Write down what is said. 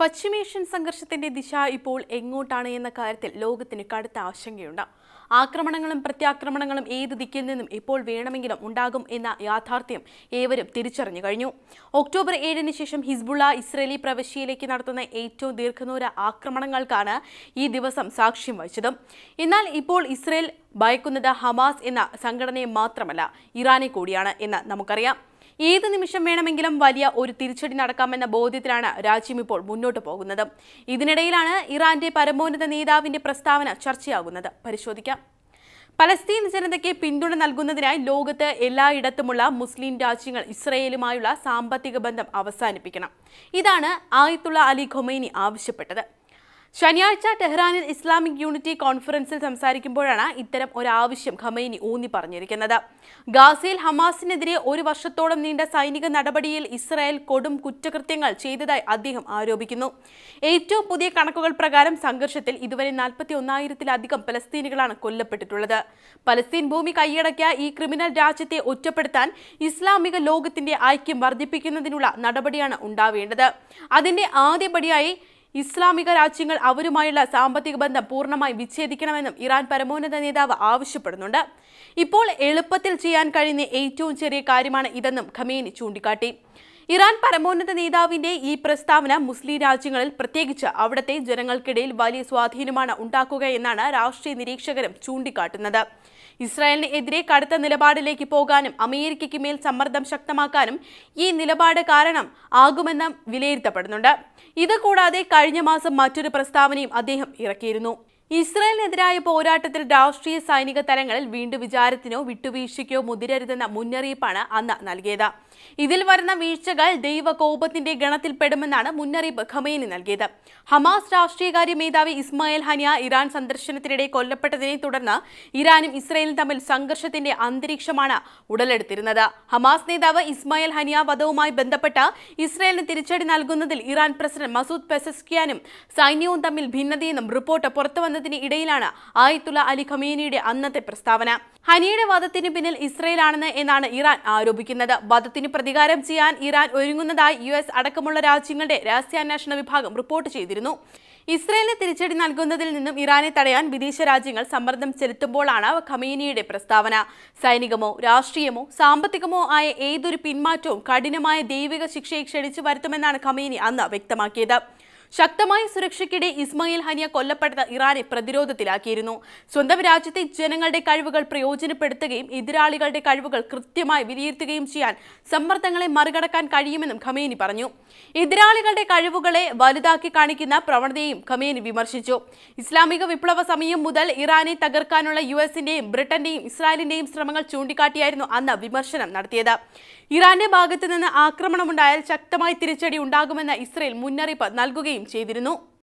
പശ്ചിമേഷ്യൻ സംഘർഷത്തിന്റെ ദിശ ഇപ്പോൾ എങ്ങോട്ടാണ് എന്ന കാര്യത്തിൽ ലോകത്തിന് കടുത്ത ആശങ്കയുണ്ട് ആക്രമണങ്ങളും പ്രത്യാക്രമണങ്ങളും ഏത് ദിക്കിൽ നിന്നും ഇപ്പോൾ വേണമെങ്കിലും ഉണ്ടാകും എന്ന യാഥാർത്ഥ്യം ഏവരും തിരിച്ചറിഞ്ഞു കഴിഞ്ഞു ഒക്ടോബർ ഏഴിന് ശേഷം ഹിസ്ബുള്ള ഇസ്രേലി പ്രവിശ്യയിലേക്ക് നടത്തുന്ന ഏറ്റവും ദീർഘദൂര ആക്രമണങ്ങൾക്കാണ് ഈ ദിവസം സാക്ഷ്യം വഹിച്ചതും എന്നാൽ ഇപ്പോൾ ഇസ്രേൽ ഭയക്കുന്നത് ഹമാസ് എന്ന സംഘടനയെ മാത്രമല്ല ഇറാനെ കൂടിയാണ് എന്ന് നമുക്കറിയാം ഏത് നിമിഷം വേണമെങ്കിലും വലിയ ഒരു തിരിച്ചടി നടക്കാമെന്ന ബോധ്യത്തിലാണ് രാജ്യം ഇപ്പോൾ മുന്നോട്ട് പോകുന്നത് ഇതിനിടയിലാണ് ഇറാന്റെ പരമോന്നത നേതാവിന്റെ പ്രസ്താവന ചർച്ചയാകുന്നത് പരിശോധിക്കാം പലസ്തീൻ ജനതയ്ക്ക് പിന്തുണ നൽകുന്നതിനായി ലോകത്ത് എല്ലായിടത്തുമുള്ള മുസ്ലിം രാജ്യങ്ങൾ ഇസ്രയേലുമായുള്ള സാമ്പത്തിക ബന്ധം അവസാനിപ്പിക്കണം ഇതാണ് ആയത്തുള്ള അലി ഖൊമൈനി ആവശ്യപ്പെട്ടത് ശനിയാഴ്ച ടെഹ്റാനിൽ ഇസ്ലാമിക് യൂണിറ്റി കോൺഫറൻസിൽ സംസാരിക്കുമ്പോഴാണ് ഇത്തരം ഒരാവശ്യം ഖമൈനി ഊന്നി പറഞ്ഞിരിക്കുന്നത് ഗാസയിൽ ഹമാസിനെതിരെ ഒരു വർഷത്തോളം നീണ്ട സൈനിക നടപടിയിൽ ഇസ്രായേൽ കൊടും കുറ്റകൃത്യങ്ങൾ ചെയ്തതായി അദ്ദേഹം ആരോപിക്കുന്നു ഏറ്റവും പുതിയ കണക്കുകൾ പ്രകാരം സംഘർഷത്തിൽ ഇതുവരെ നാൽപ്പത്തി ഒന്നായിരത്തിലധികം പലസ്തീനികളാണ് കൊല്ലപ്പെട്ടിട്ടുള്ളത് പലസ്തീൻ ഭൂമി കൈയടക്കിയ ഈ ക്രിമിനൽ രാജ്യത്തെ ഒറ്റപ്പെടുത്താൻ ഇസ്ലാമിക ലോകത്തിന്റെ ഐക്യം വർദ്ധിപ്പിക്കുന്നതിനുള്ള നടപടിയാണ് ഉണ്ടാവേണ്ടത് അതിന്റെ ആദ്യപടിയായി ഇസ്ലാമിക രാജ്യങ്ങൾ അവരുമായുള്ള സാമ്പത്തിക ബന്ധം പൂർണ്ണമായി വിച്ഛേദിക്കണമെന്നും ഇറാൻ പരമോന്നത നേതാവ് ആവശ്യപ്പെടുന്നുണ്ട് ഇപ്പോൾ എളുപ്പത്തിൽ ചെയ്യാൻ കഴിയുന്ന ഏറ്റവും ചെറിയ കാര്യമാണ് ഇതെന്നും ഖമേനി ചൂണ്ടിക്കാട്ടി ഇറാൻ പരമോന്നത നേതാവിന്റെ ഈ പ്രസ്താവന മുസ്ലിം രാജ്യങ്ങളിൽ പ്രത്യേകിച്ച് അവിടുത്തെ ജനങ്ങൾക്കിടയിൽ വലിയ സ്വാധീനമാണ് ഉണ്ടാക്കുക എന്നാണ് രാഷ്ട്രീയ നിരീക്ഷകരും ചൂണ്ടിക്കാട്ടുന്നത് ഇസ്രായേലിന് എതിരെ കടുത്ത നിലപാടിലേക്ക് പോകാനും അമേരിക്കയ്ക്ക് മേൽ സമ്മർദ്ദം ശക്തമാക്കാനും ഈ നിലപാട് കാരണം ആകുമെന്ന് വിലയിരുത്തപ്പെടുന്നുണ്ട് ഇത് കൂടാതെ കഴിഞ്ഞ മാസം മറ്റൊരു പ്രസ്താവനയും അദ്ദേഹം ഇറക്കിയിരുന്നു ഇസ്രായേലിനെതിരായ പോരാട്ടത്തിൽ രാഷ്ട്രീയ സൈനിക തലങ്ങളിൽ വീണ്ടും വിചാരത്തിനോ വിട്ടുവീഴ്ചയ്ക്കോ മുതിരരുതെന്ന മുന്നറിയിപ്പാണ് അന്ന് നൽകിയത് ഇതിൽ വരുന്ന വീഴ്ചകൾ ദൈവകോപത്തിന്റെ ഗണത്തിൽപ്പെടുമെന്നാണ് മുന്നറിയിപ്പ് ഖമേനി നൽകിയത് ഹമാസ് രാഷ്ട്രീയകാര്യ മേധാവി ഇസ്മായിൽ ഹനിയ ഇറാൻ സന്ദർശനത്തിനിടെ കൊല്ലപ്പെട്ടതിനെ തുടർന്ന് ഇറാനും ഇസ്രായേലും തമ്മിൽ സംഘർഷത്തിന്റെ അന്തരീക്ഷമാണ് ഉടലെടുത്തിരുന്നത് ഹമാസ് നേതാവ് ഇസ്മായിൽ ഹനിയ വധവുമായി ബന്ധപ്പെട്ട് ഇസ്രായേലിന് തിരിച്ചടി നൽകുന്നതിൽ ഇറാൻ പ്രസിഡന്റ് മസൂദ് പെസസ്കിയാനും സൈന്യവും തമ്മിൽ ഭിന്നതയെന്നും റിപ്പോർട്ട് പുറത്തുവന്നതിന് ഇടയിലാണ് ആയത്തുള്ള അലി ഖമേനിയുടെ അന്നത്തെ പ്രസ്താവന ഹനിയുടെ വധത്തിന് പിന്നിൽ ഇസ്രയേലാണെന്ന് എന്നാണ് ഇറാൻ ആരോപിക്കുന്നത് വധത്തിന് പ്രതികാരം ചെയ്യാൻ ഇറാൻ ഒരുങ്ങുന്നതായി യു എസ് അടക്കമുള്ള രാജ്യങ്ങളുടെ രഹസ്യാന്വേഷണ വിഭാഗം റിപ്പോർട്ട് ചെയ്തിരുന്നു ഇസ്രയേലിന് തിരിച്ചടി നൽകുന്നതിൽ നിന്നും ഇറാനെ തടയാൻ വിദേശ രാജ്യങ്ങൾ സമ്മർദ്ദം ചെലുത്തുമ്പോഴാണ് ഖമേനിയുടെ പ്രസ്താവന സൈനികമോ രാഷ്ട്രീയമോ സാമ്പത്തികമോ ആയ ഏതൊരു പിന്മാറ്റവും കഠിനമായ ദൈവിക ശിക്ഷയെ ക്ഷണിച്ചു വരുത്തുമെന്നാണ് ഖമേനി അന്ന് വ്യക്തമാക്കിയത് ശക്തമായ സുരക്ഷയ്ക്കിടെ ഇസ്മായിൽ ഹനിയ കൊല്ലപ്പെട്ടത് ഇറാനെ പ്രതിരോധത്തിലാക്കിയിരുന്നു സ്വന്തം രാജ്യത്തെ ജനങ്ങളുടെ കഴിവുകൾ പ്രയോജനപ്പെടുത്തുകയും എതിരാളികളുടെ കഴിവുകൾ കൃത്യമായി വിലയിരുത്തുകയും ചെയ്യാൻ സമ്മർദ്ദങ്ങളെ മറികടക്കാൻ കഴിയുമെന്നും ഖമേനി പറഞ്ഞു എതിരാളികളുടെ കഴിവുകളെ വലുതാക്കി കാണിക്കുന്ന പ്രവണതയെയും ഖമേനി വിമർശിച്ചു ഇസ്ലാമിക വിപ്ലവ സമയം മുതൽ ഇറാനെ തകർക്കാനുള്ള യു എസിന്റെയും ബ്രിട്ടന്റെയും ഇസ്രായേലിന്റെയും ശ്രമങ്ങൾ ചൂണ്ടിക്കാട്ടിയായിരുന്നു അന്ന് വിമർശനം നടത്തിയത് ഇറാന്റെ ഭാഗത്തു നിന്ന് ആക്രമണമുണ്ടായാൽ ശക്തമായ തിരിച്ചടി ഉണ്ടാകുമെന്ന് ഇസ്രയേൽ മുന്നറിയിപ്പ് നൽകുകയും ചെയ്തിരുന്നു